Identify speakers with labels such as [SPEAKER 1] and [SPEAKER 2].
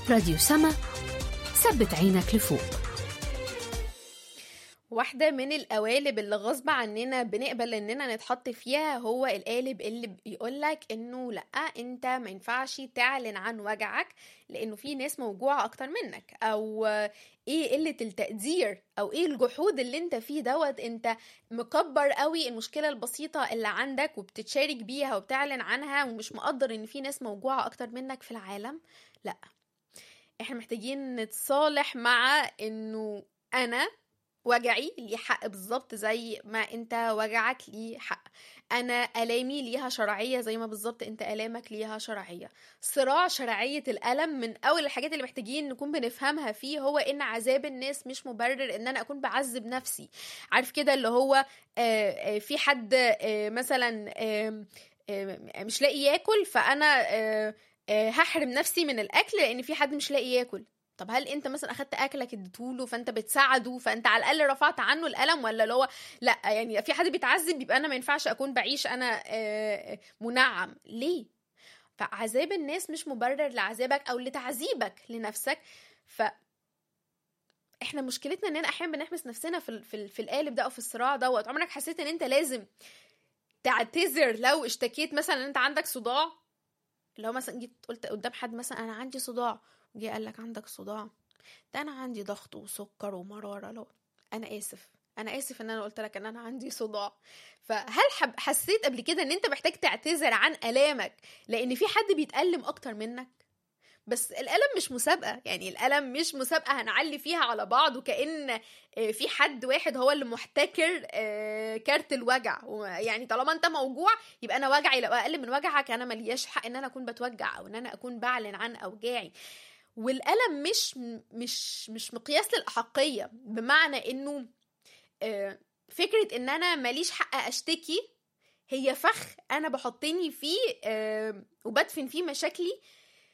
[SPEAKER 1] راديو سما ثبت عينك لفوق
[SPEAKER 2] واحدة من القوالب اللي غصب عننا بنقبل اننا نتحط فيها هو القالب اللي بيقولك انه لا انت ما ينفعش تعلن عن وجعك لانه في ناس موجوعة اكتر منك او ايه قلة التقدير او ايه الجحود اللي انت فيه دوت انت مكبر قوي المشكلة البسيطة اللي عندك وبتتشارك بيها وبتعلن عنها ومش مقدر ان في ناس موجوعة اكتر منك في العالم لا احنا محتاجين نتصالح مع انه انا وجعي ليه حق بالظبط زي ما انت وجعك ليه حق انا الامي ليها شرعيه زي ما بالظبط انت الامك ليها شرعيه صراع شرعيه الالم من اول الحاجات اللي محتاجين نكون بنفهمها فيه هو ان عذاب الناس مش مبرر ان انا اكون بعذب نفسي عارف كده اللي هو آه، آه، في حد آه، مثلا آه، آه، مش لاقي ياكل فانا آه، آه، هحرم نفسي من الاكل لان في حد مش لاقي ياكل طب هل انت مثلا اخدت اكلك اديتهوله فانت بتساعده فانت على الاقل رفعت عنه الالم ولا اللي هو لا يعني في حد بيتعذب يبقى انا ما ينفعش اكون بعيش انا آه، منعم ليه فعذاب الناس مش مبرر لعذابك او لتعذيبك لنفسك ف احنا مشكلتنا اننا احيانا بنحبس نفسنا في ال- في, ال- في القالب ده او في الصراع دوت عمرك حسيت ان انت لازم تعتذر لو اشتكيت مثلا ان انت عندك صداع لو مثلا جيت قلت قدام حد مثلا انا عندي صداع وجي قال لك عندك صداع ده انا عندي ضغط وسكر ومراره لو انا اسف انا اسف ان انا قلت لك ان انا عندي صداع فهل حب حسيت قبل كده ان انت محتاج تعتذر عن الامك لان في حد بيتالم اكتر منك بس الالم مش مسابقه يعني الالم مش مسابقه هنعلي فيها على بعض وكان آه، في حد واحد هو اللي محتكر آه، كارت الوجع يعني طالما انت موجوع يبقى انا وجعي لو اقل من وجعك انا ملياش حق ان انا اكون بتوجع او ان انا اكون بعلن عن اوجاعي والالم مش مش مش مقياس للاحقيه بمعنى انه آه، فكره ان انا ماليش حق اشتكي هي فخ انا بحطني فيه آه، وبدفن فيه مشاكلي